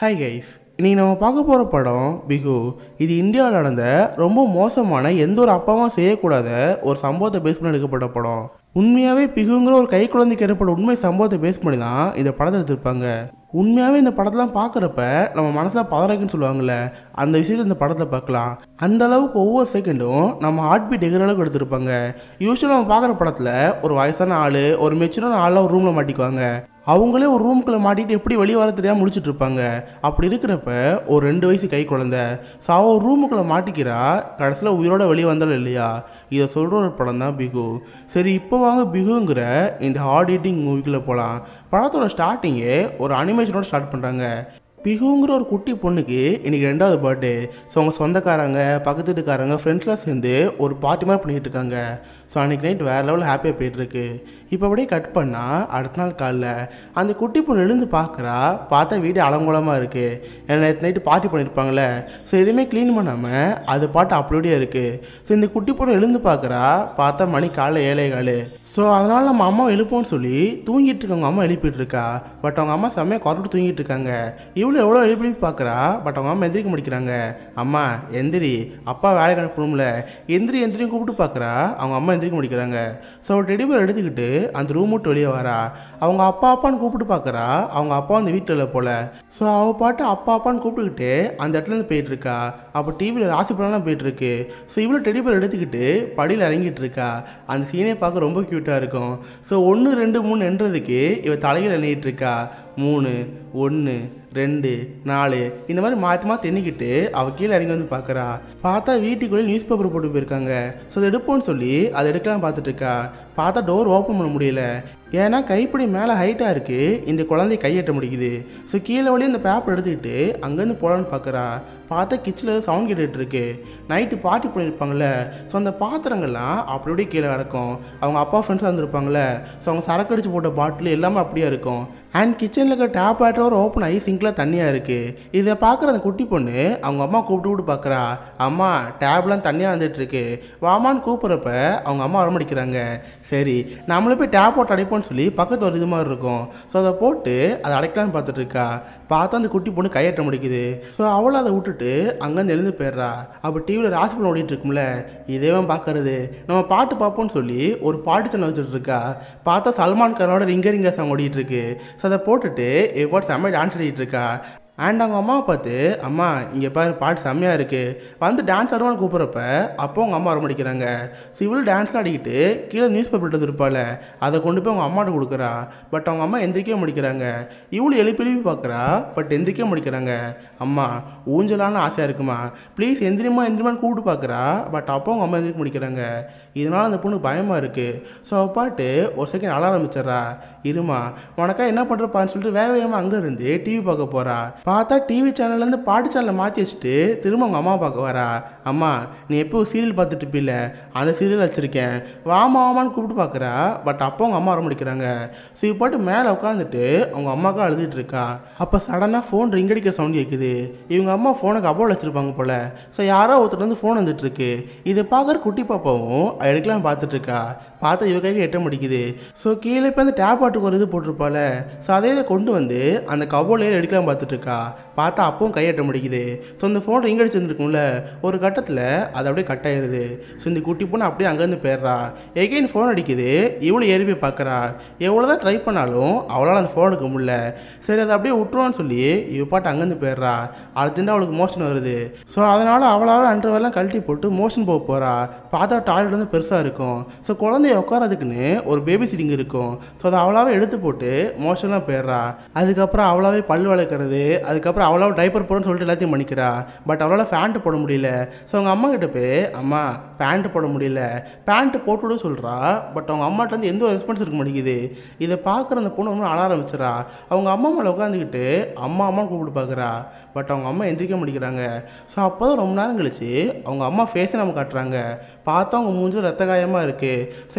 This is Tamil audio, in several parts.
ஹாய் கைஸ் இன்னைக்கு நம்ம பார்க்க போகிற படம் பிகு இது இந்தியாவில் நடந்த ரொம்ப மோசமான எந்த ஒரு அப்பாவும் செய்யக்கூடாத ஒரு சம்பவத்தை பேஸ் பண்ணி எடுக்கப்பட்ட படம் உண்மையாகவே பிகுங்கிற ஒரு கை குழந்தைக்கு ஏற்பட்ட உண்மை சம்பவத்தை பேஸ் பண்ணி தான் இந்த படத்தை எடுத்திருப்பாங்க உண்மையாகவே இந்த படத்தெல்லாம் பார்க்குறப்ப நம்ம மனசில் பதறக்குன்னு சொல்லுவாங்கள்ல அந்த விஷயத்தை இந்த படத்தில் பார்க்கலாம் அந்த அளவுக்கு ஒவ்வொரு செகண்டும் நம்ம ஹார்ட் பீட் எகிற அளவுக்கு எடுத்திருப்பாங்க யூஸ்வலாக நம்ம பார்க்குற படத்தில் ஒரு வயசான ஆள் ஒரு மெச்சூரான ஆளாக ஒரு ரூமில் மாட்டிக்குவாங்க அவங்களே ஒரு ரூமுக்குள்ளே மாட்டிட்டு எப்படி வெளியே வர தெரியாமல் முடிச்சிட்டு இருப்பாங்க அப்படி இருக்கிறப்ப ஒரு ரெண்டு வயசு கை குழந்தை ஸோ அவள் ஒரு ரூமுக்குள்ளே மாட்டிக்கிறா கடைசியில் உயிரோட வெளியே வந்தாலும் இல்லையா இதை சொல்கிற ஒரு படம் தான் பிகு சரி இப்போ வாங்க பிகுங்கிற இந்த ஹார்ட் ஈட்டிங் மூவிக்குள்ளே போகலாம் படத்தோட ஸ்டார்டிங்கே ஒரு அனிமேஷனோட ஸ்டார்ட் பண்ணுறாங்க பிகுங்கிற ஒரு குட்டி பொண்ணுக்கு இன்னைக்கு ரெண்டாவது பர்த்டே ஸோ அவங்க சொந்தக்காரங்க பக்கத்து வீட்டுக்காரங்க ஃப்ரெண்ட்ஸ்லாம் சேர்ந்து ஒரு பார்ட்டி மாதிரி பண்ணிகிட்டு இருக்காங்க ஸோ அன்றைக்கி நைட் வேறு லெவலில் ஹாப்பியாக போயிட்டுருக்கு இப்போ அப்படியே கட் பண்ணால் அடுத்த நாள் காலைல அந்த குட்டி பொண்ணு எழுந்து பார்க்குறா பார்த்தா வீடு அலங்கோலமாக இருக்குது ஏன்னா நேற்று நைட்டு பார்ட்டி பண்ணியிருப்பாங்களே ஸோ எதுவுமே க்ளீன் பண்ணாமல் அது பாட்டு அப்படியே இருக்குது ஸோ இந்த குட்டி பொண்ணு எழுந்து பார்க்குறா பார்த்தா மணி காலைல ஏழை காலு ஸோ அதனால் நம்ம அம்மா எழுப்போம்னு சொல்லி தூங்கிட்டு இருக்கவங்க அம்மா எழுப்பிட்டு இருக்கா பட் அவங்க அம்மா செம்மையாக குறட்டு தூங்கிட்டு இருக்காங்க இவ்வளோ எவ்வளோ எழுப்பி எழுப்பி பார்க்குறா பட் அவங்க அம்மா எந்திரிக்க முடிக்கிறாங்க அம்மா எந்திரி அப்பா வேலைக்கு அனுப்பணும்ல எந்திரி எந்திரியும் கூப்பிட்டு பார்க்குறா அவங்க அம்மா எந்திரிக்க முடிக்கிறாங்க ஸோ அவள் டெடிபர் எடுத்துக்கிட்டு அந்த ரூம் விட்டு வெளியே வரா அவங்க அப்பா அப்பான்னு கூப்பிட்டு பார்க்குறா அவங்க அப்பா அந்த வீட்டில் இல்லை போல ஸோ அவள் பாட்டு அப்பா அப்பான்னு கூப்பிட்டுக்கிட்டு அந்த இடத்துலேருந்து போயிட்டு இருக்கா அப்போ டிவியில் ராசி படம்லாம் போயிட்டு இருக்கு ஸோ இவ்வளோ டெடிபர் எடுத்துக்கிட்டு படியில் இறங்கிட்டு இருக்கா அந்த சீனே பார்க்க ரொம்ப க்யூட்டாக இருக்கும் ஸோ ஒன்று ரெண்டு மூணு என்றதுக்கு இவ தலையில் எண்ணிட்டு இருக்கா மூணு ஒன்று ரெண்டு நாலு இந்த மாதிரி மாற்றி மாற்றி எண்ணிக்கிட்டு அவள் கீழே இறங்கி வந்து பார்க்குறா பார்த்தா வீட்டுக்குள்ளே நியூஸ் பேப்பர் போட்டு போயிருக்காங்க ஸோ அதை எடுப்போம்னு சொல்லி அதை எடுக்கலாம் பார்த்துட்டு இருக்கா பார்த்தா டோர் ஓப்பன் பண்ண முடியல ஏன்னா கைப்பிடி மேலே ஹைட்டாக இருக்குது இந்த குழந்தைய கையெட்ட முடிக்குது ஸோ கீழே வழியே இந்த பேப்பர் எடுத்துக்கிட்டு அங்கேருந்து போகலான்னு பார்க்குறா பார்த்தா கிச்சனில் சவுண்ட் கேட்டுட்டு இருக்கு நைட்டு பார்ட்டி பண்ணியிருப்பாங்கள்ல ஸோ அந்த பாத்திரங்கள்லாம் அப்படி அப்படியே கீழே கிடக்கும் அவங்க அப்பா ஃப்ரெண்ட்ஸாக இருந்திருப்பாங்கள்ல ஸோ அவங்க சரக்கு அடிச்சு போட்ட பாட்டில் எல்லாமே அப்படியே இருக்கும் அண்ட் கிச்சனில் இருக்க டேப் ஆட்டர் ஓப்பன் ஆகி சிங்கில் தண்ணியாக இருக்குது இதை பார்க்குற அந்த குட்டி பொண்ணு அவங்க அம்மா கூப்பிட்டு கூப்பிட்டு பார்க்குறா அம்மா டேப்லாம் தண்ணியாக வந்துட்டு இருக்கு வாமான்னு கூப்பிட்றப்ப அவங்க அம்மா வரமடிக்கிறாங்க சரி நம்மளே போய் டேப் போட்டு அடைப்போம்னு சொல்லி பக்கத்து ஒரு இது மாதிரி இருக்கும் ஸோ அதை போட்டு அதை அடைக்கலான்னு பார்த்துட்டு இருக்கா பார்த்தா அந்த குட்டி பொண்ணு கையெட்ட முடிக்குது ஸோ அவளும் அதை விட்டுட்டு அங்கேருந்து எழுந்து போயிடுறா அப்போ டிவியில் ராசிபலன் ஓடிட்டு இருக்கும்ல இதேவன் பார்க்கறது நம்ம பாட்டு பார்ப்போம்னு சொல்லி ஒரு பாட்டு சேனல் வச்சுட்டு இருக்கா பார்த்தா சல்மான் கானோட ரிங்க ரிங்க சாங் ஓடிட்டு இருக்கு ஸோ அதை போட்டுட்டு இப்போ செம்ம டான்ஸ் ஆடிட்டு இருக்கா அண்ட் அவங்க அம்மாவை பார்த்து அம்மா இங்கே பாரு பாட்டு செம்மையாக இருக்குது வந்து டான்ஸ் ஆடுவான்னு கூப்பிட்றப்ப அப்போ அவங்க அம்மா வரமடிக்கிறாங்க ஸோ இவ்வளோ டான்ஸ்லாம் ஆடிக்கிட்டு கீழே நியூஸ் பேப்பர் எடுத்து இருப்பாள் அதை கொண்டு போய் அவங்க அம்மாட்ட கொடுக்குறா பட் அவங்க அம்மா எந்திரிக்கவே முடிக்கிறாங்க இவ்வளோ எழுப்பி எழுப்பி பார்க்குறா பட் எந்திரிக்க முடிக்கிறாங்க அம்மா ஊஞ்சலான ஆசையாக இருக்குமா ப்ளீஸ் எந்திரிமா எந்திரிமான்னு கூப்பிட்டு பார்க்குறா பட் அப்போ அவங்க அம்மா எந்திரிக்க முடிக்கிறாங்க இதனால் அந்த பொண்ணு பயமாக இருக்குது ஸோ அவள் பாட்டு ஒரு செகண்ட் அழ ஆரம்பிச்சிட்றா இருமா உனக்கா என்ன பண்ணுறப்பான்னு சொல்லிட்டு வேக வேகமாக அங்கே இருந்து டிவி பார்க்க போகிறா பார்த்தா டிவி சேனல்லேருந்து பாட்டு சேனலை மாற்றி வச்சுட்டு திரும்ப அவங்க அம்மா பார்க்க வரா அம்மா நீ எப்போ சீரியல் பார்த்துட்டு இருப்பில்ல அந்த சீரியல் வச்சுருக்கேன் வாமா வாமான்னு கூப்பிட்டு பார்க்குறா பட் அப்போ அவங்க அம்மா வர முடிக்கிறாங்க ஸோ இப்போ பாட்டு மேலே உட்காந்துட்டு அவங்க அம்மாக்கா அழுதுட்டு இருக்கா அப்போ சடனாக ஃபோன் ரிங் அடிக்கிற சவுண்ட் கேட்குது இவங்க அம்மா ஃபோனுக்கு அபோல் வச்சுருப்பாங்க போல் ஸோ யாரோ ஒருத்தர் வந்து ஃபோன் வந்துட்டு இருக்கு இதை பார்க்குற குட்டி பாப்பாவும் எடுக்கலாம் பார்த்துட்டு இருக்கா பார்த்தா இவ கைக்கு எட்ட முடிக்குது ஸோ கீழே இப்போ அந்த டேப் ஆட்டுக்கு ஒரு இது போட்டிருப்பால ஸோ அதே இதை கொண்டு வந்து அந்த கபோலையே எடுக்கலாம் பார்த்துட்டு இருக்கா பார்த்தா அப்பவும் கை எட்ட முடிக்குது ஸோ இந்த ஃபோன் ரிங் அடிச்சு வந்துருக்கும்ல ஒரு கட்டத்தில் அது அப்படியே கட் ஆயிடுது ஸோ இந்த குட்டி பொண்ணு அப்படியே அங்கேருந்து போயிடுறா எகைன் ஃபோன் அடிக்குது இவ்வளோ ஏறி போய் பார்க்குறா எவ்வளோ தான் ட்ரை பண்ணாலும் அவளால் அந்த ஃபோன் எடுக்க முடியல சரி அதை அப்படியே விட்டுருவான்னு சொல்லி இவ பாட்டு அங்கேருந்து போயிடுறா அர்ஜென்ட்டாக அவளுக்கு மோஷன் வருது ஸோ அதனால் அவளாவே அண்டர்வேர்லாம் கழட்டி போட்டு மோஷன் போக போகிறா பார்த்தா டாய்லெட் வந்து பெருசாக இருக்கும் ஸோ குழந்தைய உட்காரதுக்குன்னு ஒரு பேபி சிட்டிங் இருக்கும் ஸோ அதை அவளாவே எடுத்து போட்டு மோஷன்லாம் போயிடுறா அதுக்கப்புறம் அவளாவே பல் வளர்க்குறது அதுக்கப்புறம் அவளாவே டைப்பர் போடணும்னு சொல்லிட்டு எல்லாத்தையும் பண்ணிக்கிறா பட் அவளால் ஃபேண்ட்டு போட முடியல ஸோ அவங்க அம்மா கிட்ட போய் அம்மா பேண்ட்டு போட முடியல பேண்ட்டு போட்டு விட சொல்கிறா பட் அவங்க அம்மாட்ட வந்து எந்த ஒரு ரெஸ்பான்ஸ் இருக்க மாட்டேங்குது இதை பார்க்குற அந்த பொண்ணு ஒன்றும் அழ ஆரம்பிச்சிடறா அவங்க அம்மா மேலே உட்காந்துக்கிட்டு அம்மா அம்மான்னு கூப்பிட்டு பார்க்குறா பட் அவங்க அம்மா எந்திரிக்க முடிக்கிறாங்க ஸோ அப்போ தான் ரொம்ப நேரம் கழிச்சு அவங்க அம்மா ஃபேஸை நம்ம காட்டுறாங்க பார்த்தா அவங்க மூஞ்சி ரத்த காயமாக இருக்குது ஸோ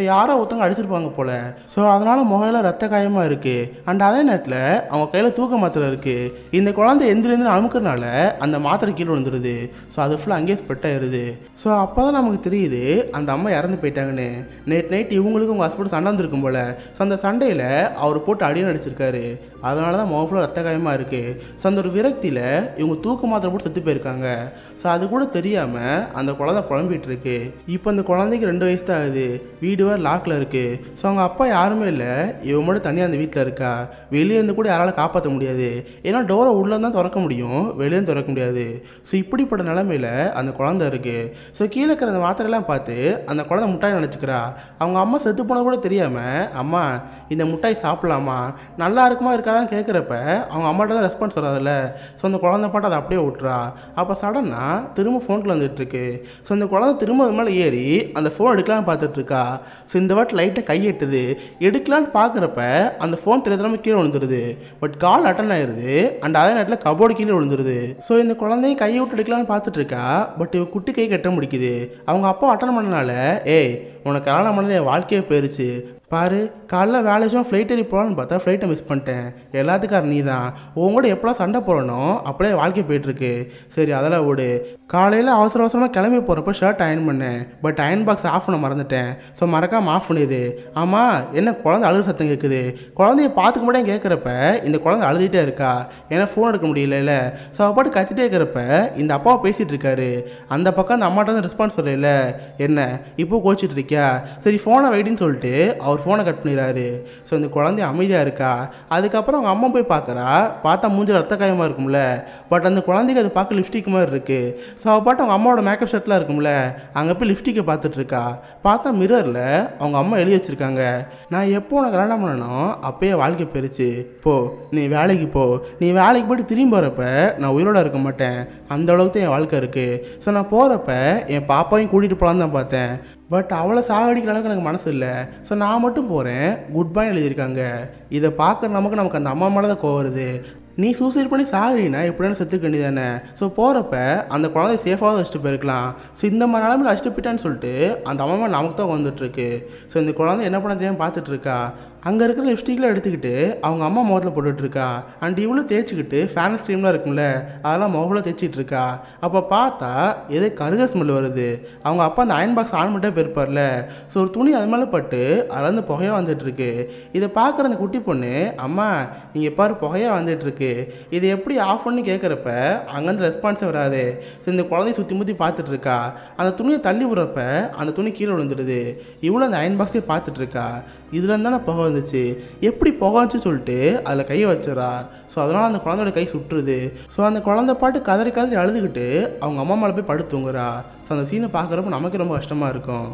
யாரோ ஒருத்தவங்க அடிச்சிருப்பாங்க போல ஸோ அதனால முகையில ரத்த காயமாக இருக்கு அண்ட் அதே நேரத்தில் அவங்க கையில் தூக்க மாத்திரை இருக்கு இந்த குழந்தை எந்திரிந்து அமுக்கிறனால அந்த மாத்திரை கீழே விழுந்துருது ஸோ அது ஃபுல்லாக அங்கேயே ஸ்ப்ரெட் ஆயிருது ஸோ அப்போ தான் நமக்கு தெரியுது அந்த அம்மா இறந்து போயிட்டாங்கன்னு நேற்று நைட் இவங்களுக்கு உங்கள் ஹஸ்பண்ட் சண்டை வந்திருக்கும் போல ஸோ அந்த சண்டையில் அவர் போட்டு அடியும் அடிச்சிருக்காரு அதனால தான் முகம் ஃபுல்லாக ரத்த காயமாக இருக்குது ஸோ அந்த ஒரு விரக்தியில் இவங்க தூக்க மாத்திரை போட்டு செத்து போயிருக்காங்க ஸோ அது கூட தெரியாமல் அந்த குழந்தை புலம்பிட்டு இருக்கு இப்போ அந்த குழந்தைக்கு ரெண்டு வயசு தான் ஆகுது வீடு வேறு லாக்கில் இருக்குது ஸோ அவங்க அப்பா யாருமே இல்லை இவன் மட்டும் தனியாக அந்த வீட்டில் இருக்கா வெளியே இருந்து கூட யாரால காப்பாற்ற முடியாது ஏன்னா டோரை உள்ளே தான் திறக்க முடியும் வெளியே திறக்க முடியாது ஸோ இப்படிப்பட்ட நிலமையில அந்த குழந்தை இருக்குது ஸோ கீழே இருக்கிற அந்த மாத்திரையெல்லாம் பார்த்து அந்த குழந்தை முட்டாய் நினச்சிக்கிறா அவங்க அம்மா செத்து போனது கூட தெரியாமல் அம்மா இந்த முட்டாய் சாப்பிடலாமா நல்லா இருக்குமா இருக்காதான் கேட்குறப்ப அவங்க அம்மாட்ட தான் ரெஸ்பான்ஸ் வராதுல்ல ஸோ அந்த குழந்தை பாட்டு அதை அப்படியே விட்டுறா அப்போ சடனாக திரும்ப ஃபோனுக்குள்ள வந்துட்டுருக்கு ஸோ அந்த குழந்தை திரும்ப அது மேலே ஏறி அந்த ஃபோன் எடுக்கலாம்னு பார்த்துட்டு இருக்கா ஸோ இந்த வாட்டி லைட்டை கை எட்டுது எடுக்கலான்னு பார்க்குறப்ப அந்த ஃபோன் தெரியாதனமா கீழே விழுந்துருது பட் கால் அட்டன் ஆயிருது அண்ட் அதே நேரத்தில் கபோர்டு கீழே விழுந்துருது ஸோ இந்த குழந்தையும் கையை விட்டு எடுக்கலான்னு பார்த்துட்டு இருக்கா பட் இவ குட்டி கை கட்ட முடிக்குது அவங்க அப்பா அட்டன் பண்ணனால ஏய் உனக்கு கல்யாணம் பண்ணது என் வாழ்க்கையே போயிருச்சு பாரு காலைல வேலை விஷயம் ஃப்ளைட் ஏறி போகலான்னு பார்த்தா ஃப்ளைட்டை மிஸ் பண்ணிட்டேன் எல்லாத்துக்கார நீ தான் உன் கூட எப்போலாம் சண்டை போடனோ அப்படியே வாழ்க்கை போயிட்டுருக்கு சரி அதெல்லாம் விடு காலையில் அவசர அவசரமாக கிளம்பி போகிறப்ப ஷர்ட் அயன் பண்ணேன் பட் அயன் பாக்ஸ் ஆஃப் பண்ண மறந்துட்டேன் ஸோ மறக்காம ஆஃப் பண்ணிடு ஆமாம் என்ன குழந்தை அழுது சத்தம் கேட்குது குழந்தைய பார்த்துக்க மாட்டேன் கேட்குறப்ப இந்த குழந்தை அழுதுகிட்டே இருக்கா ஏன்னா ஃபோன் எடுக்க முடியல ஸோ அவ பாட்டு கத்திட்டே இருக்கிறப்ப இந்த அப்பாவை பேசிகிட்டு இருக்காரு அந்த பக்கம் அந்த அம்மாட்ட வந்து ரெஸ்பான்ஸ் சொல்லல என்ன இப்போ கோச்சிட்டு இருக்கியா சரி ஃபோனை வைடின்னு சொல்லிட்டு அவர் ஃபோனை கட் பண்ணிடுறாரு ஸோ இந்த குழந்தை அமைதியாக இருக்கா அதுக்கப்புறம் அவங்க அம்மா போய் பார்க்குறா பார்த்தா மூஞ்சில் ரத்த காயமாக இருக்கும்ல பட் அந்த குழந்தைக்கு அது பார்க்க லிப்ஸ்டிக் மாதிரி இருக்குது ஸோ அவள் பாட்டு அவங்க அம்மாவோட மேக்கப் செட்லாம் இருக்கும்ல அங்கே போய் லிப்ஸ்டிக்கை பார்த்துட்டு இருக்கா பார்த்தா மிரரில் அவங்க அம்மா எழுதி வச்சிருக்காங்க நான் எப்போ உனக்கு கல்யாணம் பண்ணணும் அப்பயே வாழ்க்கை போயிருச்சு போ நீ வேலைக்கு போ நீ வேலைக்கு போயிட்டு திரும்பி போகிறப்ப நான் உயிரோட இருக்க மாட்டேன் அந்த அளவுக்கு தான் என் வாழ்க்கை இருக்குது ஸோ நான் போகிறப்ப என் பாப்பாவையும் கூட்டிகிட்டு போகலான்னு தான் பார்த்தேன் பட் அவளை சாகடிக்கிற அளவுக்கு எனக்கு மனசு இல்லை ஸோ நான் மட்டும் போகிறேன் குட் பை எழுதியிருக்காங்க இதை பார்க்குற நமக்கு நமக்கு அந்த அம்மா மேலே தான் கோவம் வருது நீ சூசைட் பண்ணி சாகுறீனா எப்படின்னு செத்துக்க வேண்டியதானே ஸோ போகிறப்ப அந்த குழந்தைய சேஃபாக வச்சுட்டு போயிருக்கலாம் ஸோ இந்த மாதிரி நிலமையில வச்சுட்டு போயிட்டான்னு சொல்லிட்டு அந்த அம்மா மேலே நமக்கு தான் வந்துட்டுருக்கு ஸோ இந்த குழந்தை என்ன பண்ண தெரியாமல் பார்த்துட்டு இருக்கா அங்கே இருக்கிற லிப்ஸ்டிக்லாம் எடுத்துக்கிட்டு அவங்க அம்மா முகத்தில் போட்டுட்டு இருக்கா அண்ட் இவ்வளோ தேய்ச்சிக்கிட்டு ஃபேன் ஸ்க்ரீம்லாம் இருக்கும்ல அதெல்லாம் முகத்தில் தேய்ச்சிட்டு இருக்கா அப்போ பார்த்தா ஏதோ கருக ஸ்மெல் வருது அவங்க அப்பா அந்த அயன் பாக்ஸ் ஆன் பண்ணிட்டே போயிருப்பார்ல ஸோ ஒரு துணி அது மேலே பட்டு அதுலேருந்து புகையாக வந்துட்டு இருக்கு இதை பார்க்குற அந்த குட்டி பொண்ணு அம்மா இங்கே பாரு புகையாக வந்துட்டு இருக்கு இதை எப்படி ஆஃப் பண்ணி கேட்குறப்ப அங்கேருந்து ரெஸ்பான்ஸே வராது ஸோ இந்த குழந்தைய சுற்றி முற்றி பார்த்துட்டு இருக்கா அந்த துணியை தள்ளி விடுறப்ப அந்த துணி கீழே விழுந்துடுது இவ்வளோ அந்த அயன் பாக்ஸே பார்த்துட்டு இருக்கா இதுல தானே புகை வந்துச்சு எப்படி புகை வந்துச்சு சொல்லிட்டு அதில் கையை வச்சிடறா ஸோ அதனால் அந்த குழந்தையோட கை சுட்டுருது ஸோ அந்த குழந்தை பாட்டு கதறி கதறி அழுதுகிட்டு அவங்க அம்மா மேலே போய் படுத்து தூங்குறா ஸோ அந்த சீனை பார்க்குறப்ப நமக்கு ரொம்ப கஷ்டமாக இருக்கும்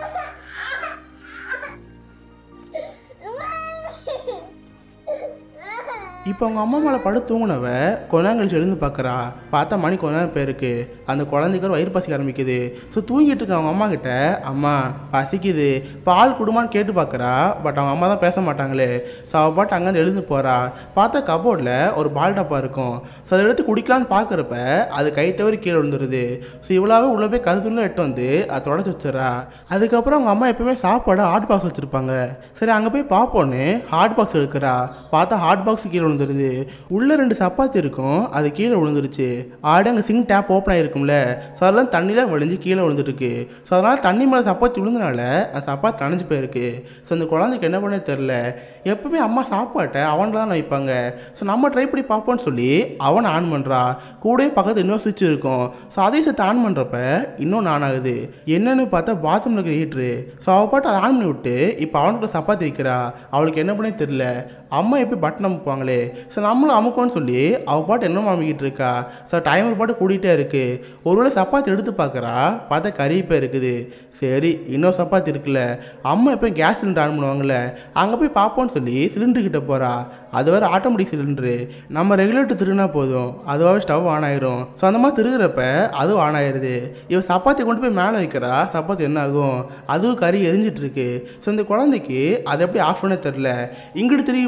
இப்போ அவங்க அம்மா மேலே படுத்து தூங்கினவ கொஞ்ச நேரம் கழிச்சு எழுந்து பார்க்குறா பார்த்தா மணி கொஞ்ச நேரம் பேருக்கு அந்த குழந்தைக்கு ஒரு வயிறு பசிக்க ஆரம்பிக்குது ஸோ தூங்கிட்டு இருக்க அவங்க அம்மா கிட்ட அம்மா பசிக்குது பால் குடுமான்னு கேட்டு பார்க்குறா பட் அவங்க அம்மா தான் பேச மாட்டாங்களே ஸோ அவள் பாட்டு அங்கேருந்து எழுந்து போகிறா பார்த்தா கபோர்டில் ஒரு பால் டப்பா இருக்கும் ஸோ அதை எடுத்து குடிக்கலான்னு பார்க்குறப்ப அது கை தவறி கீழே விழுந்துருது ஸோ இவ்வளோவே உள்ளே போய் கருத்துள்ள எட்டு வந்து அதை தொடச்சி வச்சிடறா அதுக்கப்புறம் அவங்க அம்மா எப்பவுமே சாப்பாடு ஹாட் பாக்ஸ் வச்சுருப்பாங்க சரி அங்கே போய் பார்ப்போன்னு ஹாட் பாக்ஸ் எடுக்கிறா பார்த்தா ஹாட் பாக்ஸ் கீழே விழுந்துருது உள்ளே ரெண்டு சப்பாத்தி இருக்கும் அது கீழே விழுந்துருச்சு ஆடு அங்கே சிங் டேப் ஓப்பன் ஆகிருக்கும்ல ஸோ அதெல்லாம் தண்ணியில் வழிஞ்சு கீழே விழுந்துருக்கு ஸோ அதனால் தண்ணி மேலே சப்பாத்தி விழுந்தனால அந்த சப்பாத்தி நனைஞ்சு போயிருக்கு ஸோ அந்த குழந்தைக்கு என்ன பண்ணே தெரில எப்பவுமே அம்மா சாப்பாட்டை அவனில் தான் வைப்பாங்க ஸோ நம்ம ட்ரை பண்ணி பார்ப்போம்னு சொல்லி அவனை ஆன் பண்ணுறா கூடவே பக்கத்து இன்னொரு சுவிட்ச் இருக்கும் ஸோ அதே சேர்த்து ஆன் பண்ணுறப்ப இன்னும் ஆன் ஆகுது என்னன்னு பார்த்தா பாத்ரூமில் இருக்கிற ஹீட்ரு ஸோ அவள் பாட்டு அதை ஆன் பண்ணி விட்டு இப்போ அவனுக்குள்ள சப்பாத்தி வைக்கிறா அவளுக்கு என்ன பண்ணே தெரில அம்மா எப்படி பட்டன் அமுக்குவாங்களே ஸோ நம்மளும் அமுக்கோன்னு சொல்லி அவள் பாட்டு என்ன அமுக்கிட்டு இருக்கா ஸோ டைமர் பாட்டு கூட்டிகிட்டே இருக்கு ஒருவேளை சப்பாத்தி எடுத்து பார்க்குறா பார்த்தா கறிப்பே இருக்குது சரி இன்னொரு சப்பாத்தி இருக்குல்ல அம்மா எப்போ கேஸ் சிலிண்டர் ஆன் பண்ணுவாங்கல்ல அங்கே போய் பார்ப்போம்னு சொல்லி சிலிண்டர் கிட்ட போகிறா அது வேறு ஆட்டோமேட்டிக் சிலிண்டரு நம்ம ரெகுலேட்டர் திருனா போதும் அதுவாகவே ஸ்டவ் ஆன் ஆயிரும் ஸோ அந்த மாதிரி திருகிறப்ப அதுவும் ஆன் ஆயிருது இவ சப்பாத்தி கொண்டு போய் மேலே வைக்கிறா சப்பாத்தி என்ன ஆகும் அதுவும் கறி எரிஞ்சிட்டு இருக்கு ஸோ இந்த குழந்தைக்கு அதை எப்படி ஆஃப் பண்ண தெரில இங்கிட்டு திரும்பி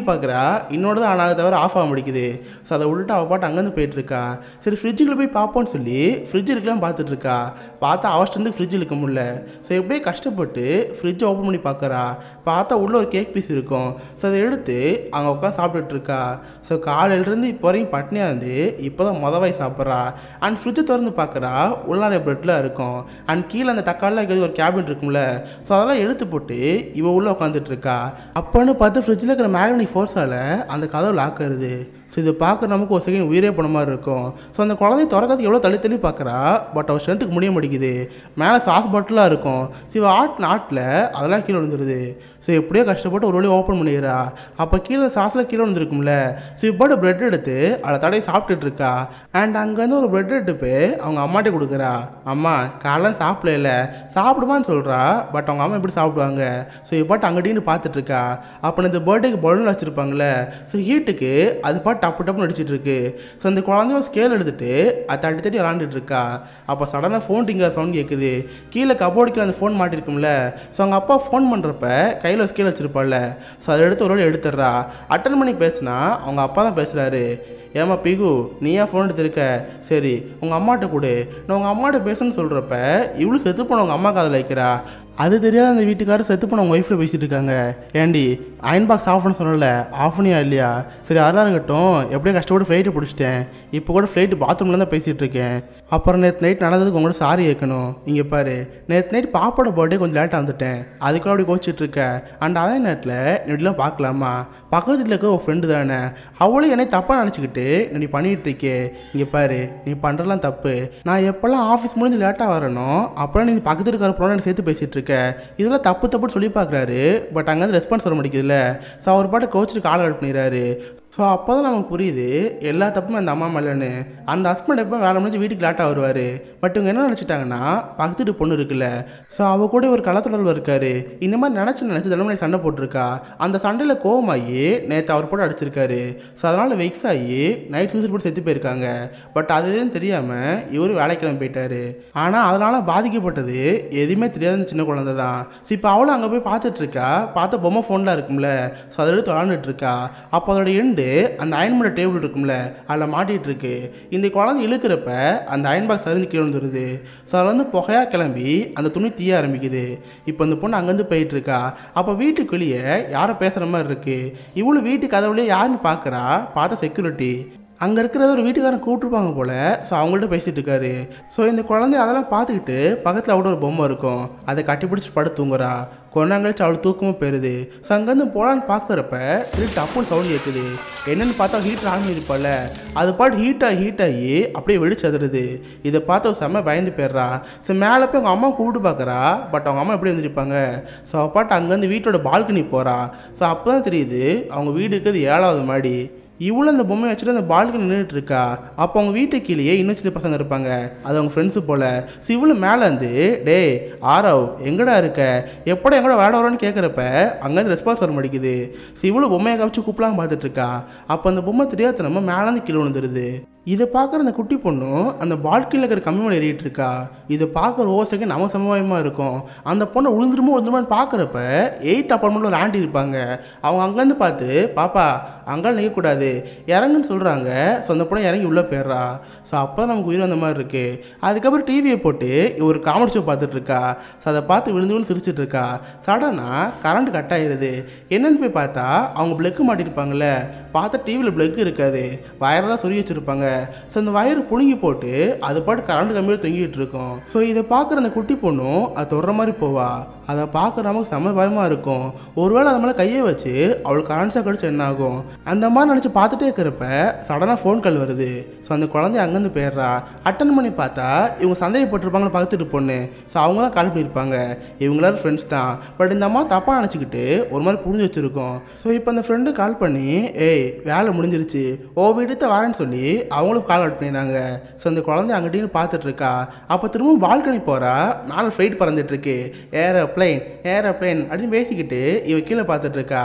பார்க்குறா இன்னொரு தான் ஆனாக தவிர ஆஃப் ஆக முடிக்குது ஸோ அதை விட்டுட்டு அவள் பாட்டு அங்கேருந்து போயிட்டு இருக்கா சரி ஃப்ரிட்ஜுக்குள்ள போய் பார்ப்போம்னு சொல்லி ஃப்ரிட்ஜ் இருக்கலாம் பார்த்துட்டு இருக்கா பார்த்தா அவஸ்ட்டு ஃப்ரிட்ஜ் இழுக்க முடியல ஸோ எப்படியே கஷ்டப்பட்டு ஃப்ரிட்ஜை ஓப்பன் பண்ணி பார்க்குறா பார்த்தா உள்ள ஒரு கேக் பீஸ் இருக்கும் ஸோ அதை எடுத்து அங்கே உட்காந்து சாப்பிட்டுட்டு இருக்கா ஸோ காலையிலேருந்து இப்போ வரைக்கும் பட்னியாக இருந்து இப்போ தான் மொதல் வாய் சாப்பிட்றா அண்ட் ஃப்ரிட்ஜை திறந்து பார்க்குறா உள்ள நிறைய ப்ரெட்லாம் இருக்கும் அண்ட் கீழே அந்த தக்காளிலாம் இருக்கிறது ஒரு கேபின் இருக்கும்ல ஸோ அதெல்லாம் எடுத்து போட்டு இவ உள்ளே உட்காந்துட்டு இருக்கா அப்போன்னு பார்த்து ஃப்ரிட்ஜில் இருக்கிற மேக்னெட்டிக் ஃபோர்ஸால் அந்த கதவு லாக் ஆகுது ஸோ இதை பார்க்க நமக்கு ஒரு செகண்ட் உயிரே போன மாதிரி இருக்கும் ஸோ அந்த குழந்தை திறக்கிறதுக்கு எவ்வளோ தள்ளி தள்ளி பார்க்குறா பட் அவள் ஸ்ட்ரென்த்துக்கு முடிய மாட்டேங்குது மேலே சாஸ் பாட்டிலாக இருக்கும் ஸோ இவள் ஆட் நாட்டில் அதெல்லாம் கீழே விழுந்துருது ஸோ எப்படியோ கஷ்டப்பட்டு ஒரு வழி ஓப்பன் பண்ணிடுறா அப்போ கீழே சாஸில் கீழே விழுந்துருக்கும்ல ஸோ இப்போ பிரெட் எடுத்து அதை தடவை சாப்பிட்டுட்டு இருக்கா அண்ட் அங்கேருந்து ஒரு பிரெட் எடுத்து போய் அவங்க அம்மாட்ட கொடுக்குறா அம்மா காலைல சாப்பிடல சாப்பிடுமான்னு சொல்கிறா பட் அவங்க அம்மா எப்படி சாப்பிடுவாங்க ஸோ இப்பாட்டு அங்கிட்டின்னு பார்த்துட்டு இருக்கா அப்போ இந்த பர்த்டேக்கு பலூன் வச்சுருப்பாங்களே ஸோ ஹீட்டுக்கு அது பாட்டு டப்பு டப்புன்னு அடிச்சிட்டு இருக்கு ஸோ அந்த குழந்தைய ஸ்கேல் எடுத்துட்டு அது தட்டி தட்டி விளாண்டுட்டு இருக்கா அப்போ சடனாக ஃபோன் டிங்கர் சவுண்ட் கேட்குது கீழே கபோர்டுக்கு அந்த ஃபோன் மாட்டிருக்கும்ல ஸோ அவங்க அப்பா ஃபோன் பண்ணுறப்ப கையில் ஸ்கேல் வச்சிருப்பாள்ல ஸோ அதை எடுத்து ஒரு வாட்டி எடுத்துடுறா அட்டன் பண்ணி பேசினா அவங்க அப்பா தான் பேசுகிறாரு ஏமா பிகு நீ ஏன் ஃபோன் எடுத்திருக்க சரி உங்கள் அம்மாட்ட கொடு நான் உங்கள் அம்மாட்ட பேசணும்னு சொல்கிறப்ப இவ்வளோ செத்து போன உங்கள் அம்மா காதில் வைக்கிறா அது தெரியாத அந்த வீட்டுக்காரர் செத்து போன உங்கள் ஒய்ஃபில் பேசிட்டு இருக்காங்க ஏண்டி அயன் பாக்ஸ் ஆஃப் பண்ண சொன்னல ஆஃப் பண்ணியா இல்லையா சரி அதெல்லாம் இருக்கட்டும் எப்படியோ கஷ்டப்பட்டு ஃப்ளைட்டு பிடிச்சிட்டேன் இப்போ கூட ஃப்ளைட்டு பாத்ரூமில் தான் பேசிகிட்டு இருக்கேன் அப்புறம் நேற்று நைட் நடந்ததுக்கு உங்களோட சாரி கேட்கணும் இங்கே பாரு நேற்று நைட் பாப்பாவோட பர்த்டே கொஞ்சம் லேட்டாக வந்துட்டேன் அதுக்கு அப்படி கோச்சிட்டு இருக்க அண்ட் அதே நேரத்தில் இப்படிலாம் பார்க்கலாமா பக்கத்தில் இருக்க ஒரு ஃப்ரெண்டு தானே அவளும் என்னை தப்பாக நினச்சிக்கிட்டு நீ பண்ணிகிட்டு இருக்கே இங்கே பாரு நீ பண்ணுறலாம் தப்பு நான் எப்போல்லாம் ஆஃபீஸ் முடிஞ்சு லேட்டாக வரனோ அப்போலாம் நீ பக்கத்தில் இருக்கிற ப்ரோனை சேர்த்து பேசிகிட்டு இருக்க இதெல்லாம் தப்பு தப்புன்னு சொல்லி பார்க்குறாரு பட் அங்கேருந்து ரெஸ்பான்ஸ் வர மாட்டேங்குதுல்ல ஸோ அவர் பாட்டு கோச்சிட்டு கால் அவுட் பண்ணிடுறாரு ஸோ அப்போ தான் நமக்கு புரியுது எல்லா தப்புமே அந்த அம்மா மேலேன்னு அந்த ஹஸ்பண்ட் எப்போ வேலை முடிஞ்சு வீட்டுக்கு லேட்டாக வருவார் பட் இவங்க என்ன நினச்சிட்டாங்கன்னா பக்கத்து பொண்ணு இருக்குல்ல ஸோ அவ கூட ஒரு கலத்துடல் இருக்காரு இந்த மாதிரி நினச்சி நினச்சி தினமுறை சண்டை போட்டிருக்கா அந்த சண்டையில் கோவமாகி நேற்று அவர் போட்டு அடிச்சிருக்காரு ஸோ அதனால் வெக்ஸ் ஆகி நைட் சூசைட் போட்டு செத்து போயிருக்காங்க பட் அது எதுவும் தெரியாமல் இவர் வேலைக்கிழமை போயிட்டாரு ஆனால் அதனால் பாதிக்கப்பட்டது எதுவுமே தெரியாத இந்த சின்ன குழந்தை தான் ஸோ இப்போ அவளும் அங்கே போய் பார்த்துட்டு இருக்கா பார்த்த பொம்மை ஃபோனில் இருக்கும்ல ஸோ அதை எடுத்து விளாண்டுட்டு இருக்கா அப்போ அதோட எண்டு அந்த அயன்மோட டேபிள் இருக்கும்ல அதில் மாட்டிகிட்டு இருக்கு இந்த குழந்தை இழுக்கிறப்ப அந்த அயன் பாக்ஸ் அறிஞ்சு கீழே வந்துடுது ஸோ அதில் வந்து புகையாக கிளம்பி அந்த துணி தீய ஆரம்பிக்குது இப்போ இந்த பொண்ணு அங்கேருந்து போயிட்டு இருக்கா அப்போ வீட்டுக்கு வெளியே யாரோ பேசுகிற மாதிரி இருக்கு இவ்வளோ வீட்டு கதவுலேயே யாருன்னு பார்க்குறா பார்த்தா செக்யூரிட்டி அங்கே இருக்கிறத ஒரு வீட்டுக்காரன் கூப்பிட்டுருப்பாங்க போல் ஸோ அவங்கள்ட்ட பேசிகிட்டு இருக்காரு ஸோ இந்த குழந்தை அதெல்லாம் பார்த்துக்கிட்டு பக்கத்தில் அவட ஒரு பொம்மை இருக்கும் அதை கட்டி பிடிச்சி படுத்து தூங்குறா கொண்டாங்கழிச்சு அவள் தூக்கமும் பெறுது ஸோ அங்கேருந்து போகலான்னு பார்க்குறப்ப திடீர் டப்புன்னு சவுண்ட் கேட்குது என்னன்னு பார்த்தா ஹீட்டர் ஆன் பண்ணியிருப்பால அது பாட்டு ஹீட் ஆகி ஹீட் ஆகி அப்படியே வெடிச்சதுருது இதை பார்த்து ஒரு செம்ம பயந்து போயிடுறா ஸோ மேலே போய் அவங்க அம்மா கூப்பிட்டு பார்க்குறா பட் அவங்க அம்மா எப்படி எழுந்திருப்பாங்க ஸோ அவள் பாட்டு அங்கேருந்து வீட்டோட பால்கனி போகிறா ஸோ அப்போ தான் தெரியுது அவங்க வீடு இருக்கிறது ஏழாவது மாடி இவ்வளோ அந்த பொம்மையை வச்சுட்டு அந்த பால்கனி நின்றுட்டு இருக்கா அப்போ அவங்க வீட்டுக்கு கீழேயே இன்னும் சின்ன பசங்க இருப்பாங்க அது அவங்க ஃப்ரெண்ட்ஸு போல் ஸோ இவ்வளோ மேலே வந்து டேய் ஆரவ் எங்கடா இருக்க எப்படா எங்கடா விளையாட வரோன்னு கேட்குறப்ப அங்கேருந்து ரெஸ்பான்ஸ் வர மாட்டேங்குது ஸோ இவ்வளோ பொம்மையை காமிச்சு கூப்பிடலாம் பார்த்துட்டு இருக்கா அப்போ அந்த பொம்மை தெரியாத நம்ம மேலேருந்து கீழே விழுந்துருது இதை பார்க்குற அந்த குட்டி பொண்ணும் அந்த பால்கனியில் இருக்கிற கம்மி மேலே ஏறிட்டு இருக்கா இதை பார்க்குற ஓ செகண்ட் நம்ம சமவாயமாக இருக்கும் அந்த பொண்ணை விழுந்துருமோ விழுந்துருமான்னு பார்க்குறப்ப எயித் அப்பார்ட்மெண்ட்டில் ஒரு ஆண்டி இருப்பாங்க அவங்க அங்கேருந்து பார்த்து பாப்பா அங்கே நிற்கக்கூடாது இறங்குன்னு சொல்கிறாங்க ஸோ அந்த பொண்ணை இறங்கி உள்ளே போயிடுறா ஸோ அப்போ தான் நமக்கு உயிர் வந்த மாதிரி இருக்குது அதுக்கப்புறம் டிவியை போட்டு ஒரு காமெடி ஷோ பார்த்துட்டு இருக்கா ஸோ அதை பார்த்து விழுந்து விழுந்து சிரிச்சிட்டு இருக்கா சடனாக கரண்ட் கட் ஆயிடுது என்னன்னு போய் பார்த்தா அவங்க பிளக்கு மாட்டிருப்பாங்கல்ல பார்த்தா டிவியில் பிளக்கு இருக்காது வயரை தான் சொருகி வச்சுருப்பாங்க ஸோ அந்த வயர் புழுங்கி போட்டு அது பாட்டு கரண்ட் கம்மியாக தொங்கிட்டு இருக்கும் ஸோ இதை பார்க்குற அந்த குட்டி பொண்ணும் அது தொடுற மாதிரி போவா அதை பார்க்குற நமக்கு செம்ம பயமாக இருக்கும் ஒருவேளை அது மேலே கையை வச்சு அவளுக்கு கரண்ட் ஷாக் அடிச்சு என்ன ஆகும் அந்த மாதிரி நினச்சி பார்த்துட்டே இருக்கிறப்ப சடனாக ஃபோன் கால் வருது ஸோ அந்த குழந்தை அங்கேருந்து போயிடுறா அட்டன் பண்ணி பார்த்தா இவங்க சந்தேகப்பட்டிருப்பாங்களே பார்த்துட்டு பொண்ணு ஸோ அவங்க தான் கால் பண்ணியிருப்பாங்க இவங்களாரும் ஃப்ரெண்ட்ஸ் தான் பட் இந்த அம்மா தப்பாக நினச்சிக்கிட்டு ஒரு மாதிரி புரிஞ்சு வச்சுருக்கோம் ஸோ இப்போ அந்த ஃப்ரெண்டு கால் பண்ணி ஏய் வேலை முடிஞ்சிருச்சு ஓ வீடுத்த வரேன்னு சொல்லி அவங்களும் கால் அவுட் பண்ணிடுறாங்க ஸோ அந்த குழந்தை அங்கிட்டின்னு பார்த்துட்டு இருக்கா அப்போ திரும்பவும் பால்கனி போகிறா நாலு ஃப்ளைட் பறந்துட்டு இருக்கு ஏரோப்ளைன் ஏரோப்ளைன் அப்படின்னு பேசிக்கிட்டு இவ கீழே பார்த்துட்டு இருக்கா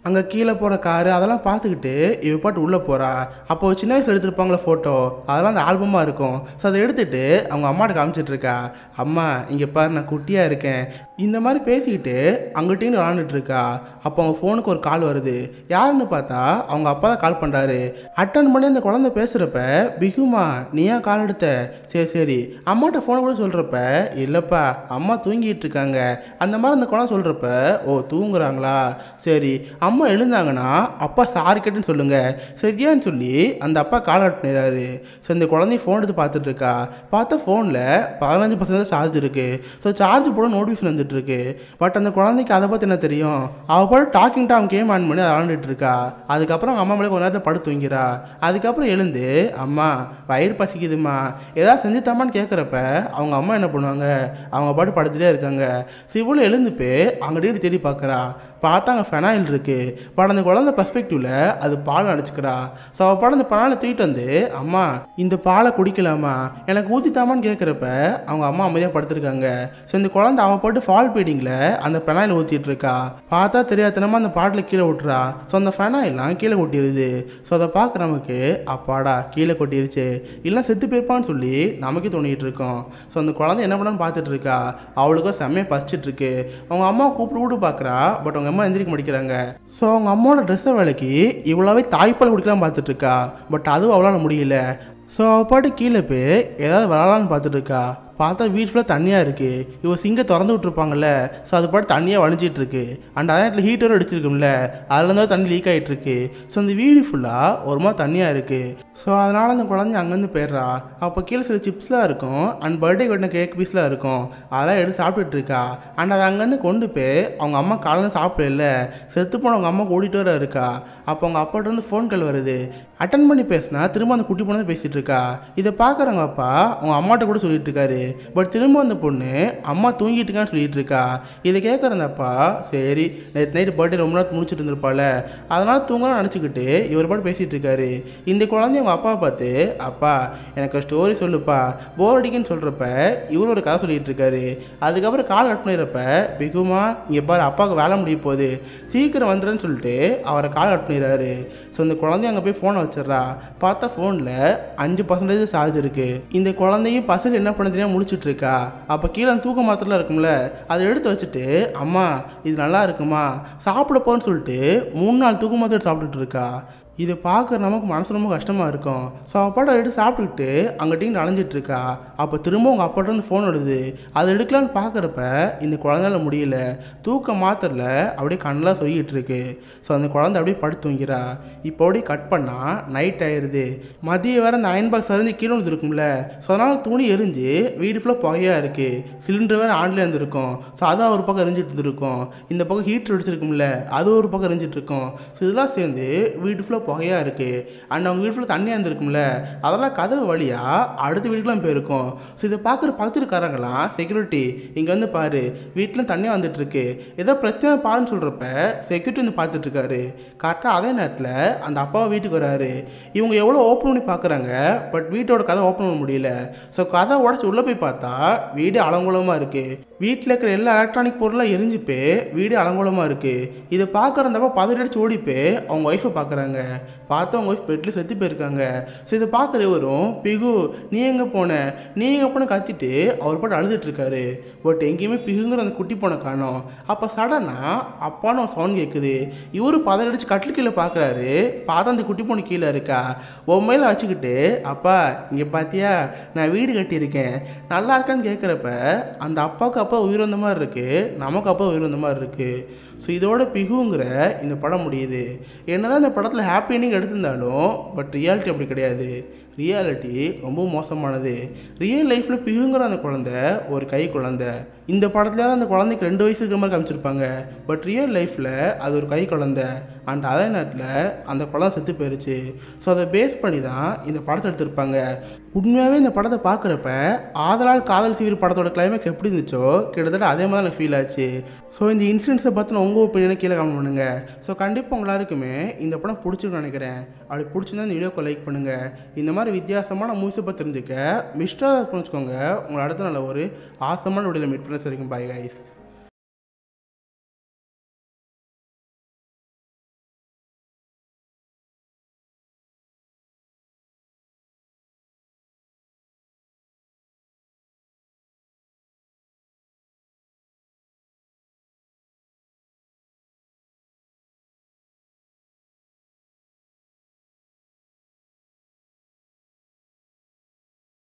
அங்கே கீழே போகிற காரு அதெல்லாம் பார்த்துக்கிட்டு இவ பாட்டு உள்ளே போகிறா அப்போ சின்ன வயசில் எடுத்திருப்பாங்களே ஃபோட்டோ அதெல்லாம் அந்த ஆல்பமாக இருக்கும் ஸோ அதை எடுத்துட்டு அவங்க அம்மாட்ட காமிச்சிட்டு இருக்கா அம்மா இங்கே பாரு நான் குட்டியாக இருக்கேன் இந்த மாதிரி பேசிக்கிட்டு அங்கிட்டையும் விளாண்டுட்டு இருக்கா அப்போ அவங்க ஃபோனுக்கு ஒரு கால் வருது யாருன்னு பார்த்தா அவங்க அப்பா தான் கால் பண்ணுறாரு அட்டன் பண்ணி அந்த குழந்தை பேசுகிறப்ப பிகுமா நீ ஏன் கால் எடுத்த சரி சரி அம்மாட்ட ஃபோனை கூட சொல்கிறப்ப இல்லைப்பா அம்மா தூங்கிட்டு இருக்காங்க அந்த மாதிரி அந்த குழந்தை சொல்கிறப்ப ஓ தூங்குறாங்களா சரி அம்மா எழுந்தாங்கன்னா அப்பா சாரி கேட்டுன்னு சொல்லுங்க சரியான்னு சொல்லி அந்த அப்பா கால் அவுட் பண்ணிடுறாரு ஸோ இந்த குழந்தை ஃபோன் எடுத்து பார்த்துட்டு இருக்கா பார்த்தா ஃபோனில் பதினஞ்சு பர்சன்ட் சார்ஜ் இருக்கு ஸோ சார்ஜ் போட நோட்டிஃபிகேஷன் வந்துட்டு இருக்கு பட் அந்த குழந்தைக்கு அதை பற்றி என்ன தெரியும் அவள் போல டாக்கிங் டாம் கேம் ஆன் பண்ணி அதை விளாண்டுட்டு இருக்கா அதுக்கப்புறம் அவங்க அம்மா மேலே கொஞ்ச நேரத்தில் படுத்து தூங்கிறா அதுக்கப்புறம் எழுந்து அம்மா வயிறு பசிக்குதுமா ஏதாவது செஞ்சு தம்மான்னு கேட்குறப்ப அவங்க அம்மா என்ன பண்ணுவாங்க அவங்க பாட்டு படுத்துட்டே இருக்காங்க சிவுல எழுந்து போய் அங்கிட்டு தேடி பார்க்குறா பார்த்தா அங்கே ஃபெனாயில் இருக்கு பட் அந்த குழந்தை பர்ஸ்பெக்டிவ்ல அது பால் அடிச்சுக்கிறா ஸோ அவள் படம் அந்த பாலை தூக்கிட்டு வந்து அம்மா இந்த பாலை குடிக்கலாமா எனக்கு ஊற்றித்தாமான்னு கேட்குறப்ப அவங்க அம்மா அமைதியாக படுத்திருக்காங்க ஸோ இந்த குழந்தை அவள் போட்டு ஃபால் பீடிங்கில் அந்த ஃபெனாயில் ஊற்றிட்டு இருக்கா பார்த்தா தெரியாதனமா அந்த பாட்டில் கீழே விட்டுறா ஸோ அந்த ஃபெனாயிலாம் கீழே கொட்டிடுது ஸோ அதை பார்க்க நமக்கு அப்பாடா கீழே கொட்டிருச்சு இல்லை செத்து போயிருப்பான்னு சொல்லி நமக்கே தோணிட்டு இருக்கோம் ஸோ அந்த குழந்தை என்ன பண்ணான்னு பார்த்துட்டு இருக்கா அவளுக்கும் செம்மையாக பசிச்சிட்டு இருக்கு அவங்க அம்மா கூப்பிட்டு கூப்பிட்டு பார்க்குறா பட் அவங்க அம்மா எந்திரிக்க மாட்டேங்கிறாங்க ஸோ அவங்க அம்மாவோட ட்ரெஸ்ஸை வேலைக்கு இவ்வளோவே தாய்ப்பால் குடிக்கலாம் பார்த்துட்டு இருக்கா பட் அதுவும் அவளால் முடியல ஸோ அவள் பாட்டு கீழே போய் ஏதாவது விளாட்லான்னு பார்த்துட்டு இருக்கா பார்த்தா வீட் ஃபுல்லாக தண்ணியாக இருக்குது இவ சிங்கை திறந்து விட்டுருப்பாங்கல்ல ஸோ அது பாட்டு தண்ணியாக வழிஞ்சிட்டு இருக்கு அண்ட் அதே நேரத்தில் ஹீட்டரும் அடிச்சிருக்கும்ல அதில் இருந்தால் தண்ணி லீக் ஆகிட்டு இருக்கு ஸோ அந்த வீடு ஃபுல்லாக ஒரு மாதிரி தண்ணியாக இருக்குது ஸோ அதனால் அந்த குழந்தை அங்கேருந்து போயிடுறா அப்போ கீழே சில சிப்ஸ்லாம் இருக்கும் அண்ட் பர்த்டே கட்டின கேக் பீஸ்லாம் இருக்கும் அதெல்லாம் எடுத்து சாப்பிட்டுட்டு இருக்கா அண்ட் அதை அங்கேருந்து கொண்டு போய் அவங்க அம்மா காலையில் சாப்பிடல செத்து போன அவங்க அம்மா ஓடிட்டு வர இருக்கா அப்போ அவங்க அப்பாட்ட இருந்து ஃபோன் கால் வருது அட்டன் பண்ணி பேசினா திரும்ப அந்த குட்டி பொண்ணு தான் பேசிட்டு இருக்கா இதை பார்க்குறவங்க அப்பா அவங்க அம்மாட்ட கூட சொல்லிட்டு இருக்காரு பட் திரும்ப அந்த பொண்ணு அம்மா தூங்கிட்டு இருக்கான்னு சொல்லிட்டு இருக்கா இதை கேட்குற அந்த அப்பா சரி நேற்று நைட்டு பர்த்டே ரொம்ப நேரம் முடிச்சுட்டு இருந்திருப்பால அதனால தூங்கலாம் நினச்சிக்கிட்டு இவர் பாட்டு பேசிட்டு இருக்காரு இந்த குழந்தை அவங்க அப்பாவை பார்த்து அப்பா எனக்கு ஸ்டோரி சொல்லுப்பா போர் அடிக்குன்னு சொல்கிறப்ப இவர் ஒரு கதை சொல்லிட்டு இருக்காரு அதுக்கப்புறம் கால் கட் பண்ணிடுறப்ப பிகுமா இங்கே பாரு அப்பாவுக்கு வேலை முடிய போகுது சீக்கிரம் வந்துடுன்னு சொல்லிட்டு அவரை கால் கட் பண்ணிடுறாரு ஸோ இந்த குழந்தை அங்கே போய் ஃபோனை வச்சிடுறா பார்த்தா ஃபோனில் அஞ்சு பர்சன்டேஜ் சார்ஜ் இருக்குது இந்த குழந்தையும் பசங்க என்ன பண்ண தெரியாம முடிச்சிட்டு இருக்கா அப்போ கீழே தூக்க மாத்திரலாம் இருக்கும்ல அதை எடுத்து வச்சுட்டு அம்மா இது நல்லா இருக்குமா சாப்பிட போன்னு சொல்லிட்டு மூணு நாள் தூக்க மாத்திரை சாப்பிட்டுட்டு இருக்கா இதை பார்க்குற நமக்கு மனசு ரொம்ப கஷ்டமாக இருக்கும் ஸோ அப்பாட்ட எடுத்து சாப்பிட்டுக்கிட்டு அங்கிட்டையும் அலைஞ்சிட்டு இருக்கா அப்போ திரும்ப உங்கள் அப்பாட்ட இருந்து ஃபோன் வருது அதை எடுக்கலான்னு பார்க்குறப்ப இந்த குழந்தையால முடியல தூக்க மாத்திரல அப்படியே கண்ணெலாம் சொல்லிக்கிட்டு இருக்கு ஸோ அந்த குழந்தை அப்படியே படுத்து தூங்கிறா இப்போ அப்படியே கட் பண்ணால் நைட் ஆயிடுது மதியம் வேறு அந்த அயன் பாக்ஸ் அறிஞ்சு கீழே வந்துருக்கும்ல ஸோ அதனால் துணி எரிஞ்சு வீடு ஃபுல்லாக புகையாக இருக்குது சிலிண்டர் வேறு ஆன்லேயே இருந்திருக்கும் ஸோ அதான் ஒரு பக்கம் எரிஞ்சிட்டு இருந்திருக்கும் இந்த பக்கம் ஹீட்டர் அடிச்சிருக்கும்ல அது ஒரு பக்கம் எரிஞ்சிட்டு இருக்கும் ஸோ இதெல்லாம் சேர்ந்து வீடு ஃபுல்லாக புகையாக இருக்குது அண்ட் அவங்க வீடு ஃபுல்லாக தண்ணியாக இருந்திருக்கும்ல அதெல்லாம் கதவு வழியாக அடுத்த வீட்டுக்குலாம் போயிருக்கும் ஸோ இதை பார்க்குற பக்கத்துக்காரங்களாம் செக்யூரிட்டி இங்கே வந்து பாரு வீட்டில் தண்ணியாக வந்துட்டு இருக்கு ஏதோ பிரச்சனை பாருன்னு சொல்கிறப்ப செக்யூரிட்டி வந்து பார்த்துட்டு இருக்காரு கரெக்டாக அதே நேரத்தில் அந்த அப்பாவை வீட்டுக்கு வராரு இவங்க எவ்வளோ ஓப்பன் பண்ணி பார்க்குறாங்க பட் வீட்டோட கதை ஓப்பன் பண்ண முடியல ஸோ கதை உடச்சி உள்ளே போய் பார்த்தா வீடு அலங்கோலமாக இருக்குது வீட்டில் இருக்கிற எல்லா எலக்ட்ரானிக் பொருளாக எரிஞ்சு போய் வீடு அலங்கோலமாக இருக்குது இதை பார்க்குற அந்த அப்பா பதறடிச்சு ஓடி போய் அவங்க ஒய்ஃபை பார்க்குறாங்க பார்த்தா அவங்க ஒய்ஃப் பெட்டில் செத்து போயிருக்காங்க ஸோ இதை பார்க்குற இவரும் பிகு நீ எங்கே போன நீ எங்கே போன கத்திட்டு அவர் பாட்டு அழுதுட்டு இருக்காரு பட் எங்கேயுமே பிகுங்கிற அந்த குட்டி போன காணோம் அப்போ சடனாக அப்பான்னு ஒரு சவுண்ட் கேட்குது இவரு பதறடிச்சு கட்டில் கீழே பார்க்குறாரு பார்த்தா அந்த குட்டி பொண்ணு கீழே இருக்கா பொம்மையில வச்சுக்கிட்டு அப்பா இங்கே பார்த்தியா நான் வீடு கட்டியிருக்கேன் நல்லா இருக்கான்னு கேட்குறப்ப அந்த அப்பாவுக்கு அப்பா உயிர் வந்த மாதிரி இருக்குது நமக்கு அப்பா உயிர் வந்த மாதிரி இருக்குது ஸோ இதோட பிகுங்கிற இந்த படம் முடியுது என்னதான் இந்த படத்தில் ஹாப்பி எண்டிங் எடுத்திருந்தாலும் பட் ரியாலிட்டி அப்படி கிடையாது ரியாலிட்டி ரொம்ப மோசமானது ரியல் லைஃப்பில் பிகுங்கிற அந்த குழந்தை ஒரு கை குழந்தை இந்த படத்துல அந்த குழந்தைக்கு ரெண்டு வயசு இருக்கிற மாதிரி காமிச்சிருப்பாங்க பட் ரியல் லைஃப்பில் அது ஒரு கை குழந்தை அண்ட் அதே நேரத்தில் அந்த குழந்தை செத்து போயிருச்சு ஸோ அதை பேஸ் பண்ணி தான் இந்த படத்தை எடுத்திருப்பாங்க உண்மையாகவே இந்த படத்தை பார்க்குறப்ப ஆதலால் காதல் சிவிர் படத்தோட கிளைமேக்ஸ் எப்படி இருந்துச்சோ கிட்டத்தட்ட அதே மாதிரி எனக்கு ஃபீல் ஆச்சு ஸோ இந்த இன்சிடென்ட்ஸை பற்றின உங்கள் ஒப்பீனியனை கீழே கமெண்ட் பண்ணுங்கள் ஸோ கண்டிப்பாக உங்க எல்லாருக்குமே இந்த படம் பிடிச்சிருக்குன்னு நினைக்கிறேன் அப்படி பிடிச்சிருந்தா இந்த வீடியோக்கு லைக் பண்ணுங்கள் இந்த மாதிரி வித்தியாசமான மூவிஸை பற்றி தெரிஞ்சுக்க மிஸ்டர் வச்சுக்கோங்க உங்களை அடுத்த நல்ல ஒரு ஆசமான வீடியோவில் மீட் பண்ண சரிக்கும் பாய் கைஸ்